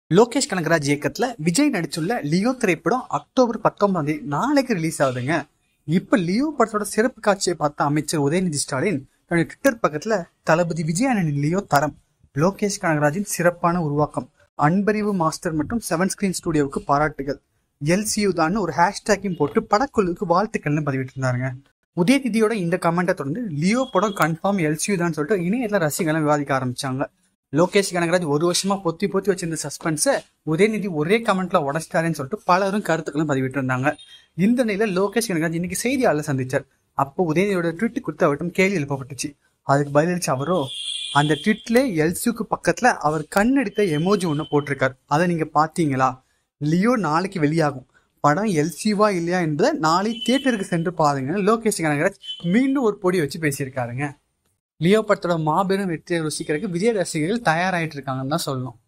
லோகேஷ் கனகராஜ் இயக்கத்துல விஜய் நடிச்சுள்ள லியோ திரைப்படம் அக்டோபர் பத்தொன்பதாம் தேதி நாளைக்கு ரிலீஸ் ஆகுதுங்க இப்ப லியோ படத்தோட சிறப்பு காட்சியை பார்த்த அமைச்சர் உதயநிதி ஸ்டாலின் தன்னுடைய ட்விட்டர் பக்கத்துல தளபதி விஜய் அண்ணனின் லியோ தரம் லோகேஷ் கனகராஜின் சிறப்பான உருவாக்கம் அன்பறிவு மாஸ்டர் மற்றும் செவன் ஸ்கிரீன் ஸ்டுடியோவுக்கு பாராட்டுகள் எல்சியூ தான் ஒரு ஹேஷ்டேக்கையும் போட்டு படக்குழுவுக்கு வாழ்த்துக்கள்னு பதிவிட்டு இருந்தாருங்க உதயநிதியோட இந்த கமெண்ட்டை தொடர்ந்து லியோ படம் கன்ஃபார்ம் எல்சியூ தான் சொல்லிட்டு இணையத்துல ரசிகர்லாம் விவாதிக்க ஆரம்பிச்சாங்க லோகேஷ் கனகராஜ் ஒரு வருஷமா பொத்தி பொத்தி வச்சிருந்த சஸ்பென்ஸை உதயநிதி ஒரே கமெண்ட்ல உடச்சிட்டாருன்னு சொல்லிட்டு பலரும் கருத்துக்களும் பதிவிட்டு இருந்தாங்க இந்த நிலையில லோகேஷ் கனகராஜ் இன்னைக்கு செய்தியாளர் சந்திச்சார் அப்போ உதயநிதியோட ட்வீட் குறித்து அவர்கிட்ட கேள்வி எழுப்பப்பட்டுச்சு அதுக்கு பதிலளிச்சு அவரோ அந்த ட்வீட்ல எல்சியூக்கு பக்கத்துல அவர் கண்ணெடுத்த எமோஜி ஒன்று போட்டிருக்கார் அதை நீங்க பாத்தீங்களா லியோ நாளைக்கு வெளியாகும் படம் எல்சிவா இல்லையா என்பதை நாளை தியேட்டருக்கு சென்று பாருங்கன்னு லோகேஷ் கனகராஜ் மீண்டும் ஒரு பொடி வச்சு பேசியிருக்காருங்க லியோ படத்தோட மாபெரும் வெற்றியை ருசிக்கிறதுக்கு விஜய் ரசிகர்கள் தயாராயிட்டு இருக்காங்கன்னு தான் சொல்லணும்